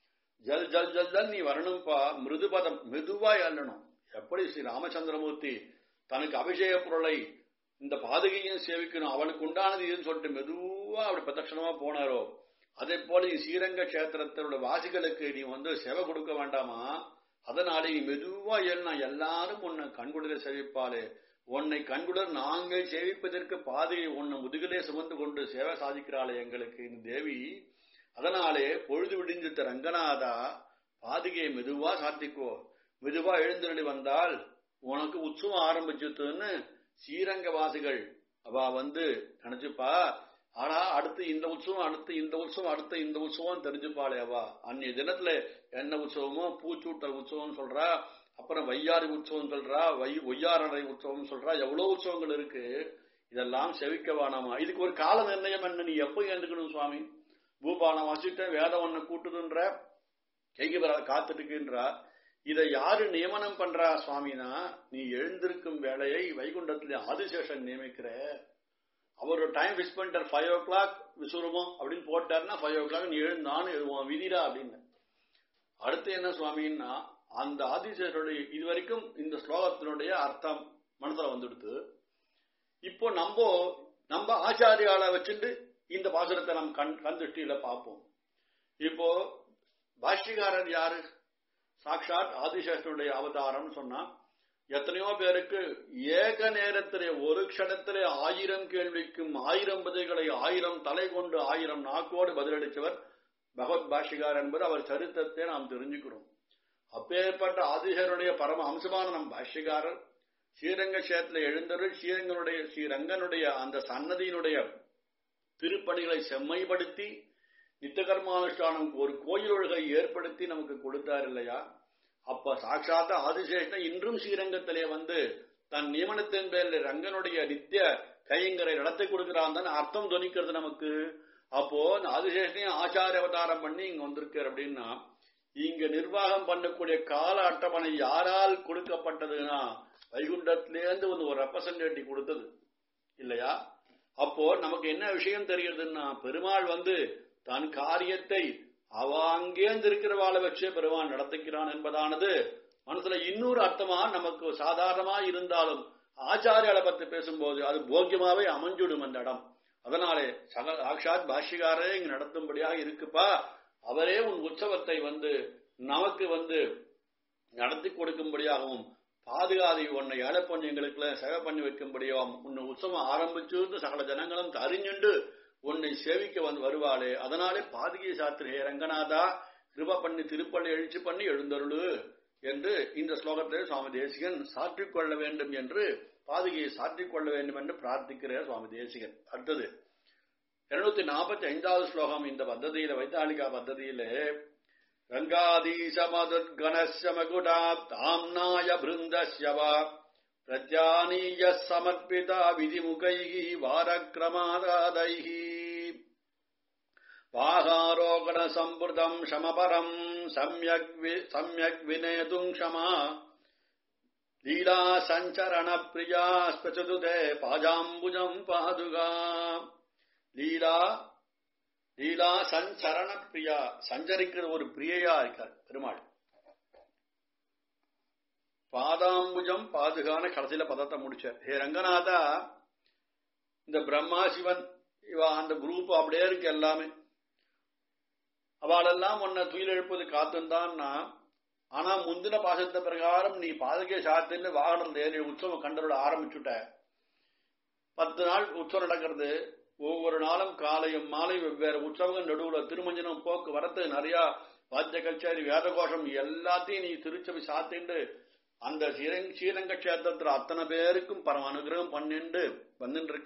ஜல் ஜல் ஜல் ஜல் நீ வரணும்பா மிருது பதம் மெதுவா எழணும் எப்படி ஸ்ரீ ராமச்சந்திரமூர்த்தி தனக்கு அபிஷேக பொருளை இந்த பாதகையும் சேவிக்கணும் அவனுக்கு உண்டானது இதுன்னு சொல்லிட்டு மெதுவா அப்படி பிரதட்சணமா போனாரோ அதே போல நீ ஸ்ரீரங்க கஷேத்திரத்தோட வாசிகளுக்கு நீ வந்து சேவை கொடுக்க வேண்டாமா அதனாலே நீ மெதுவா ஏறினா எல்லாரும் உன்னை கண்குளிர சேவிப்பாளே உன்னை கண்குளிர் நாங்கள் சேவிப்பதற்கு பாதையை உன்னை முதுகிலே சுமந்து கொண்டு சேவை சாதிக்கிறாளே எங்களுக்கு இந்த தேவி அதனாலே பொழுது விடிஞ்சிட்ட ரங்கநாதா பாதுகையை மெதுவா சாத்திக்கோ மெதுவா எழுந்தருளி வந்தால் உனக்கு உற்சவம் ஆரம்பிச்சுட்டுன்னு ஸ்ரீரங்கவாசிகள் அவ வந்து நினைச்சுப்பா ஆனா அடுத்து இந்த உற்சவம் அடுத்து இந்த உற்சவம் அடுத்த இந்த உற்சவம் தெரிஞ்சுப்பாளே அவா அன்னைய தினத்துல என்ன உற்சவமோ பூச்சூட்டல் உற்சவம் சொல்றா அப்புறம் வையாரி உற்சவம் சொல்றா வை ஒய்யாரடை உற்சவம் சொல்றா எவ்வளவு உற்சவங்கள் இருக்கு இதெல்லாம் செவிக்க வேணாமா இதுக்கு ஒரு கால நிர்ணயம் என்ன நீ எப்ப எழுந்துக்கணும் சுவாமி பூபானம் வச்சுட்டு வேதம் ஒண்ணு கூட்டுதுன்ற கைக்கு வர காத்துட்டுக்குன்றா இதை யாரு நியமனம் பண்றா சுவாமினா நீ எழுந்திருக்கும் வேலையை வைகுண்டத்திலே ஆதிசேஷன் நியமிக்கிற அவரோட டைம் ஃபிக்ஸ் பண்ணிட்டார் ஃபைவ் ஓ கிளாக் விசுவரமோ அப்படின்னு போட்டாருன்னா ஃபைவ் ஓ கிளாக் நீ எழுந்தான்னு எழுதுவான் விதிரா அப்படின்னு அடுத்து என்ன சுவாமின்னா அந்த ஆதிசேஷருடைய இது வரைக்கும் இந்த ஸ்லோகத்தினுடைய அர்த்தம் மனசுல வந்துடுது இப்போ நம்ம நம்ம ஆச்சாரியால வச்சுட்டு இந்த பாசுரத்தை நம்ம கண் கண் திருஷ்டியில பார்ப்போம் இப்போ பாஷ்யகாரர் யாரு சாட்சாத் ஆதிசேஷனுடைய அவதாரம் சொன்னா எத்தனையோ பேருக்கு ஏக நேரத்திலே ஒரு க்ஷணத்திலே ஆயிரம் கேள்விக்கும் ஆயிரம் பதில்களை ஆயிரம் தலை கொண்டு ஆயிரம் நாக்கோடு பதிலளித்தவர் பகவத் பாஷிகார் என்பது அவர் சரித்திரத்தை நாம் தெரிஞ்சுக்கிறோம் அப்பேற்பட்ட ஆதிசேஷனுடைய பரம அம்சமான நம் பாஷ்யகாரர் ஸ்ரீரங்க கஷேத்திர எழுந்தருள் ஸ்ரீரங்கனுடைய ஸ்ரீரங்கனுடைய அந்த சன்னதியினுடைய திருப்பணிகளை செம்மைப்படுத்தி நித்தகர்மானுஷ்டானம் ஒரு கோயில் ஒழுகை ஏற்படுத்தி நமக்கு கொடுத்தார் இல்லையா அப்ப சாட்சாத்த ஆதிசேஷன் இன்றும் ஸ்ரீரங்கத்திலே வந்து தன் நியமனத்தின் பேரில் ரங்கனுடைய நித்திய கைங்கரை நடத்தி கொடுக்கிறான் தான் அர்த்தம் துணிக்கிறது நமக்கு அப்போ ஆதிசேஷனையும் ஆச்சார அவதாரம் பண்ணி இங்க வந்திருக்கார் அப்படின்னா இங்க நிர்வாகம் பண்ணக்கூடிய கால அட்டவணை யாரால் கொடுக்கப்பட்டதுன்னா வைகுண்டத்திலேருந்து வந்து ஒரு ரெப்ரசன்டேட்டிவ் கொடுத்தது இல்லையா அப்போ நமக்கு என்ன விஷயம் தெரியுதுன்னா பெருமாள் வந்து தன் காரியத்தை அவ அங்கேந்து இருக்கிறவாளை வச்சே பெருமாள் நடத்துகிறான் என்பதானது மனசுல இன்னொரு அர்த்தமா நமக்கு சாதாரணமா இருந்தாலும் ஆச்சாரியால பத்தி பேசும்போது அது போக்கியமாவே அமைஞ்சுடும் அந்த இடம் அதனாலே சக சாட்சாத் பாஷ்யகாரே இங்க நடத்தும்படியாக இருக்குப்பா அவரே உன் உற்சவத்தை வந்து நமக்கு வந்து நடத்தி கொடுக்கும்படியாகவும் பாதுகாதி உன்னை ஏழை பண்ணி எங்களுக்கு சேவை பண்ணி வைக்கும்படியாகவும் உன்னை உற்சவம் ஆரம்பிச்சு சகல ஜனங்களும் அறிஞ்சுண்டு உன்னை சேவிக்க வந்து வருவாளே அதனாலே பாதுகை சாத்திரே ரங்கநாதா கிருப பண்ணி திருப்பள்ளி எழுச்சி பண்ணி எழுந்தருளு என்று இந்த ஸ்லோகத்தில் சுவாமி தேசிகன் சாற்றிக் கொள்ள வேண்டும் என்று பாதுகையை சாற்றிக் கொள்ள வேண்டும் என்று பிரார்த்திக்கிறார் சுவாமி தேசிகன் அடுத்தது இருநூத்தி நாற்பத்தி ஐந்தாவது ஸ்லோகம் இந்த பத்ததியில வைத்தாளிகா பத்ததியில ரங்காதீசமதுர்கணஸ்ய மகுடா தாம்னாய பிருந்தஸ்யவா பிரத்யானீய சமர்ப்பிதா விதிமுகைः வாரக்ரமாதாதைः வாகாரோகண சம்பிருதம் சமபரம் சம்யக் வி- சம்யக் வினேதும் க்ஷமா லீலா சஞ்சரண பிரியா ஸ்பச்சதுதே பாஜாம்புஜம் பாதுகா லீலா லீலா சஞ்சரண பிரியா சஞ்சரிக்கிற ஒரு பிரியையா இருக்கார் பெருமாள் பாதாம்புஜம் பாதுகான கடைசியில பதத்தை முடிச்சார் ஹே ரங்கநாதா இந்த பிரம்மா சிவன் இவ அந்த குரூப் அப்படியே இருக்கு எல்லாமே அவளெல்லாம் உன்னை துயில் எழுப்பது காத்துந்தான்னா ஆனா முந்தின பாசத்த பிரகாரம் நீ பாதகை சாத்தின்னு வாகனம் ஏறி உற்சவம் கண்டரோட ஆரம்பிச்சுட்ட பத்து நாள் உற்சவம் நடக்கிறது ஒவ்வொரு நாளும் காலையும் மாலையும் வெவ்வேறு உற்சவங்கள் நடுவுல திருமஞ்சனம் போக்குவரத்து நிறைய வாத்திய கச்சேரி வேதகோஷம் எல்லாத்தையும் நீ திருச்சபை சாத்திண்டு அந்த ஸ்ரீரங்க ஸ்ரீரங்க கஷேத்திரத்துல அத்தனை பேருக்கும் பரம அனுகிரகம் பண்ணிண்டு வந்துட்டு இருக்க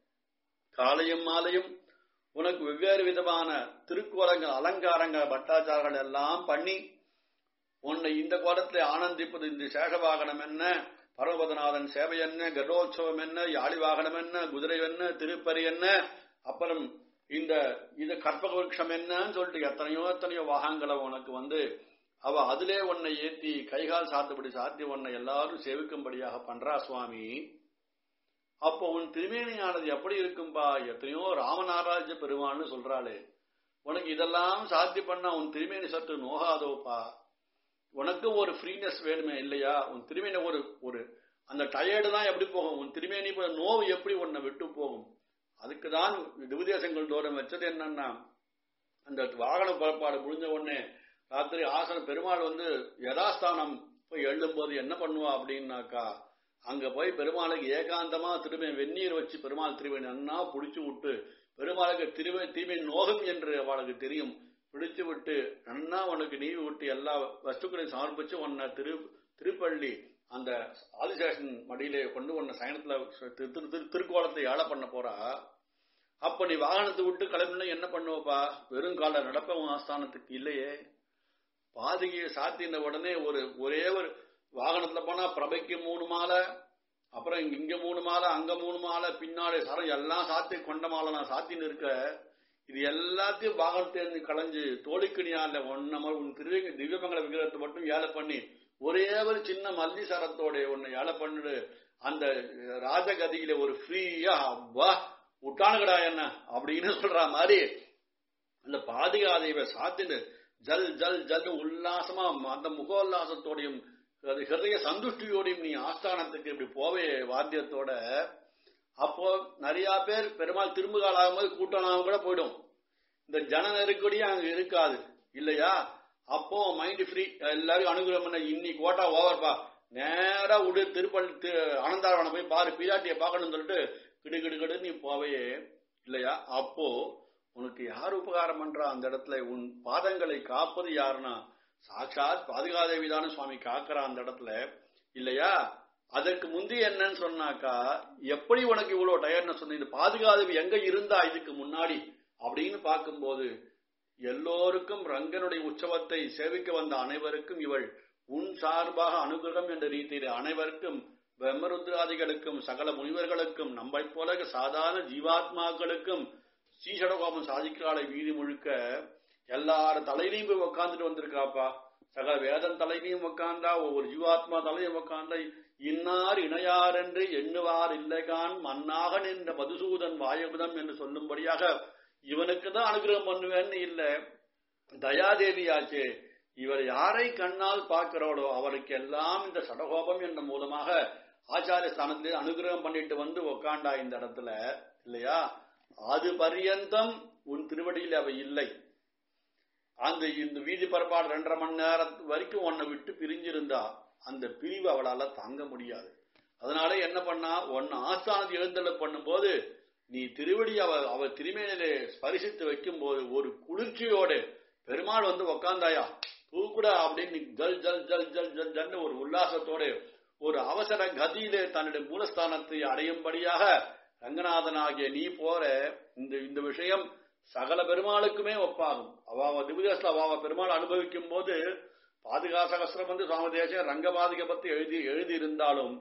காலையும் மாலையும் உனக்கு வெவ்வேறு விதமான திருக்கோலங்கள் அலங்காரங்கள் பட்டாச்சாரங்கள் எல்லாம் பண்ணி உன்னை இந்த கோலத்தில் ஆனந்திப்பது இந்த சேஷவாகனம் என்ன பரமபதநாதன் சேவை என்ன கர்ப்போற்சவம் என்ன யாழி வாகனம் என்ன குதிரை என்ன திருப்பரி என்ன அப்புறம் இந்த இது கற்பக விருட்சம் என்னன்னு சொல்லிட்டு எத்தனையோ எத்தனையோ வாகங்களை உனக்கு வந்து அவ அதிலே உன்னை ஏத்தி கைகால் சாத்தபடி சாத்தி உன்னை எல்லாரும் சேவிக்கும்படியாக பண்றா சுவாமி அப்போ உன் திருமேனியானது எப்படி இருக்கும்பா எத்தனையோ ராமநாராஜ பெருமான்னு சொல்றாளே உனக்கு இதெல்லாம் சாத்தி பண்ணா உன் திருமேனி சற்று நோகாதோப்பா உனக்கு ஒரு ஃப்ரீனஸ் வேணுமே இல்லையா உன் திருமேனி ஒரு ஒரு அந்த டயர்டு தான் எப்படி போகும் உன் திருமேனி போய் நோவு எப்படி உன்னை விட்டு போகும் அதுக்கு தான் திவுதேசங்கள் தோறும் வச்சது என்னன்னா அந்த வாகன புறப்பாடு முடிஞ்ச உடனே ராத்திரி ஆசன பெருமாள் வந்து யதாஸ்தானம் போய் எழும்போது என்ன பண்ணுவா அப்படின்னாக்கா அங்க போய் பெருமாளுக்கு ஏகாந்தமா திரும்ப வெந்நீர் வச்சு பெருமாள் திருவை நன்னா புடிச்சு விட்டு பெருமாளுக்கு திருவை தீமை நோகம் என்று அவளுக்கு தெரியும் பிடிச்சு விட்டு நன்னா உனக்கு நீவி விட்டு எல்லா வஸ்துக்களையும் சமர்ப்பிச்சு உன்னை திரு திருப்பள்ளி அந்த ஆதிசேஷன் மடியிலே கொண்டு உன்னை சயனத்துல திரு- திரு- திரு- திருக்கோலத்தை ஏழ பண்ண போறா அப்ப நீ வாகனத்தை விட்டு கிளம்பினா என்ன பண்ணுவப்பா வெறும் கால நடப்ப உன் ஆஸ்தானத்துக்கு இல்லையே பாதிகையை சாத்தின உடனே ஒரு ஒரே ஒரு வாகனத்துல போனா பிரபைக்கு மூணு மாலை அப்புறம் இங்க இங்க மூணு மாலை அங்க மூணு மாலை பின்னாடி சரம் எல்லாம் சாத்தி கொண்ட மாலை நான் சாத்தின்னு இருக்க இது எல்லாத்தையும் வாகனத்திலிருந்து களைஞ்சு தோழிக்கணியால ஒன்னம உன் திரு திவ்யமங்கல விக்கிரகத்தை மட்டும் ஏழை பண்ணி ஒரே ஒரு சின்ன மல்லி சரத்தோட உன்னை ஏழை பண்ணிடு அந்த ராஜகதியில ஒரு ஃப்ரீயா வா விட்டானுகடா என்ன அப்படின்னு சொல்ற மாதிரி அந்த பாதுகாதைவை சாத்திட்டு ஜல் ஜல் ஜல் உல்லாசமா அந்த முகோல்லாசத்தோடையும் அது ஹிருதய சந்துஷ்டியோடையும் நீ ஆஸ்தானத்துக்கு இப்படி போவே வாத்தியத்தோட அப்போ நிறைய பேர் பெருமாள் திரும்புகால் ஆகும்போது கூட்டமாக கூட போயிடும் இந்த ஜன நெருக்கடியும் அங்க இருக்காது இல்லையா அப்போ மைண்ட் ஃப்ரீ எல்லாரும் அனுகிரகம் பண்ண இன்னைக்கு ஓட்டா ஓவர்பா நேரா விடு திருப்பள்ளி திரு- அனந்தாரவனை போய் பாரு பிராட்டியை பார்க்கணும்னு சொல்லிட்டு கிடு கிடு கிடு நீ போவையே இல்லையா அப்போ உனக்கு யார் உபகாரம் பண்றா அந்த இடத்துல உன் பாதங்களை காப்பது யாருன்னா சாட்சாத் பாதுகாதேவிதான சுவாமி காக்கிறா அந்த இடத்துல இல்லையா அதற்கு முந்தி என்னன்னு சொன்னாக்கா எப்படி உனக்கு இவ்வளவு டயர்னஸ் சொன்ன இந்த பாதுகாதேவி எங்க இருந்தா இதுக்கு முன்னாடி அப்படின்னு பார்க்கும்போது எல்லோருக்கும் ரங்கனுடைய உற்சவத்தை சேவிக்க வந்த அனைவருக்கும் இவள் உன் சார்பாக அனுகிரகம் என்ற ரீதியில் அனைவருக்கும் பிரம்மருத்ராதிகளுக்கும் சகல முனிவர்களுக்கும் நம்மை போல சாதாரண ஜீவாத்மாக்களுக்கும் ஸ்ரீசடகோபம் சாதிக்கிறாளை வீதி முழுக்க எல்லாரும் தலையிலையும் போய் உக்காந்துட்டு வந்திருக்காப்பா சகல வேதம் தலைமையும் உக்காந்தா ஒவ்வொரு ஜீவாத்மா தலையும் உக்காந்தா இன்னார் இணையார் என்று எண்ணுவார் இல்லைகான் மன்னாக நின்ற மதுசூதன் வாயபுதம் என்று சொல்லும்படியாக இவனுக்கு தான் அனுகிரகம் பண்ணுவேன்னு இல்ல தயாதேவியாச்சே இவர் யாரை கண்ணால் பார்க்கிறாளோ அவருக்கு எல்லாம் இந்த சடகோபம் என்ற மூலமாக ஆச்சாரிய ஸ்தானத்தில் அனுகிரகம் பண்ணிட்டு வந்து உக்காண்டா இந்த இடத்துல இல்லையா அது பரியந்தம் உன் திருவடியில் அவ இல்லை அந்த இந்த வீதி பரப்பாடு ரெண்டரை மணி நேரம் வரைக்கும் உன்னை விட்டு பிரிஞ்சிருந்தா அந்த பிரிவு அவளால தாங்க முடியாது அதனால என்ன பண்ணா உன்னை ஆஸ்தானத்தை எழுந்தல பண்ணும்போது நீ திருவடி அவ அவ திருமேனிலே ஸ்பரிசித்து வைக்கும் போது ஒரு குளிர்ச்சியோடு பெருமாள் வந்து உக்காந்தாயா தூக்குடா அப்படின்னு நீ ஜல் ஜல் ஜல் ஜல் ஜல் ஜல்னு ஒரு உல்லாசத்தோடு ஒரு அவசர கதியிலே தன்னுடைய மூலஸ்தானத்தை அடையும்படியாக ரங்கநாதனாகிய நீ போற இந்த இந்த விஷயம் சகல பெருமாளுக்குமே ஒப்பாகும் அவாவ திவ்யஸ்ல அவாவ பெருமாள் அனுபவிக்கும் போது பாதுகாசகஸ்திரம் வந்து சுவாமி தேசம் ரங்கபாதிகை பத்தி எழுதி எழுதி இருந்தாலும்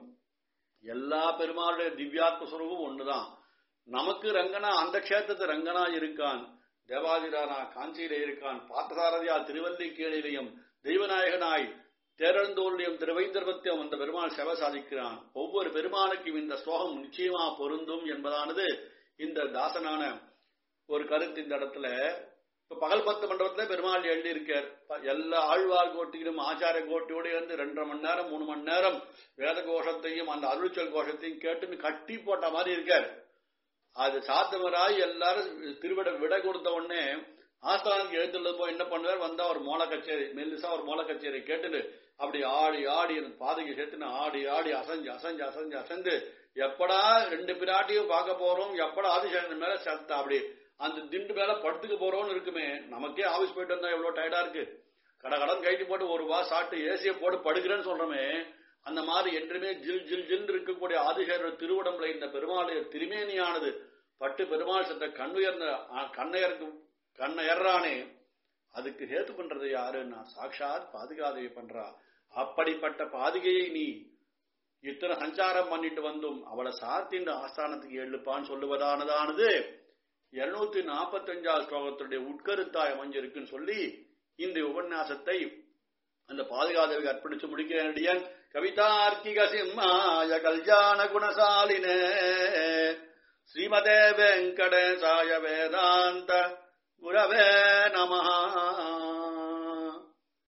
எல்லா பெருமாளுடைய திவ்யாத்ம சுரூபம் ஒண்ணுதான் நமக்கு ரங்கனா அந்த கஷேத்திரத்து ரங்கனா இருக்கான் தேவாதிரானா காஞ்சியில இருக்கான் பார்த்தசாரதியா திருவல்லிக்கேணிலையும் தெய்வநாயகனாய் தேரந்தோல்லையும் திருவைந்தர்பத்தியம் அந்த பெருமாள் செவ சாதிக்கிறான் ஒவ்வொரு பெருமாளுக்கும் இந்த ஸ்லோகம் நிச்சயமா பொருந்தும் என்பதானது இந்த தாசனான ஒரு கருத்து இந்த இடத்துல இப்ப பகல் பத்து மண்டபத்துல பெருமாள் எழுதி இருக்கார் எல்லா ஆழ்வார் கோட்டியிலும் ஆச்சார கோட்டியோடு இருந்து ரெண்டரை மணி நேரம் மூணு மணி நேரம் வேத கோஷத்தையும் அந்த அருள்ச்சல் கோஷத்தையும் கேட்டுன்னு கட்டி போட்ட மாதிரி இருக்கார் அது சாத்தமராய் எல்லாரும் திருவிட விட கொடுத்த உடனே ஆஸ்தானத்துக்கு எழுத்துல போய் என்ன பண்ணுவார் வந்தா ஒரு மோள கச்சேரி மெல்லிசா ஒரு மோள கச்சேரி கேட்டுட்டு அப்படி ஆடி ஆடி அந்த பாதைக்கு சேர்த்துன்னு ஆடி ஆடி அசைஞ்சு அசைஞ்சு அசைஞ்சு அசைந்து எப்படா ரெண்டு பிராட்டியும் பார்க்க போறோம் எப்படா ஆதிசேஷன் மேல சத்த அப்படி அந்த திண்டு மேல படுத்துக்க போறோம்னு இருக்குமே நமக்கே ஆபீஸ் போயிட்டு வந்தா எவ்வளவு டயர்டா இருக்கு கடை கடன் கைட்டு போட்டு ஒரு வா சாப்பிட்டு ஏசிய போட்டு படுக்கிறேன்னு சொல்றோமே அந்த மாதிரி என்றுமே ஜில் ஜில் ஜில் இருக்கக்கூடிய ஆதிசேர திருவுடம்புல இந்த பெருமாளுடைய திருமேனியானது பட்டு பெருமாள் சத்த கண்ணுயர்ந்த கண்ணையருக்கு கண்ணையர்றானே அதுக்கு ஹேத்து பண்றது யாருன்னா சாட்சாத் பாதுகாதவி பண்றா அப்படிப்பட்ட பாதுகையை நீ இத்தனை சஞ்சாரம் பண்ணிட்டு வந்தும் அவளை சாத்தின் ஆஸ்தானத்துக்கு எழுப்பான்னு சொல்லுவதானதானது இருநூத்தி நாற்பத்தி அஞ்சாவது ஸ்லோகத்துடைய உட்கருத்தாய் அமைஞ்சிருக்குன்னு சொல்லி இந்த உபன்யாசத்தை அந்த பாதுகாதவிக்கு அர்ப்பணிச்சு முடிக்கிறேன் கவிதார்க்கிக சிம்மாய கல்யாண குணசாலினே ஸ்ரீமதே வெங்கடேசாய வேதாந்த குரவே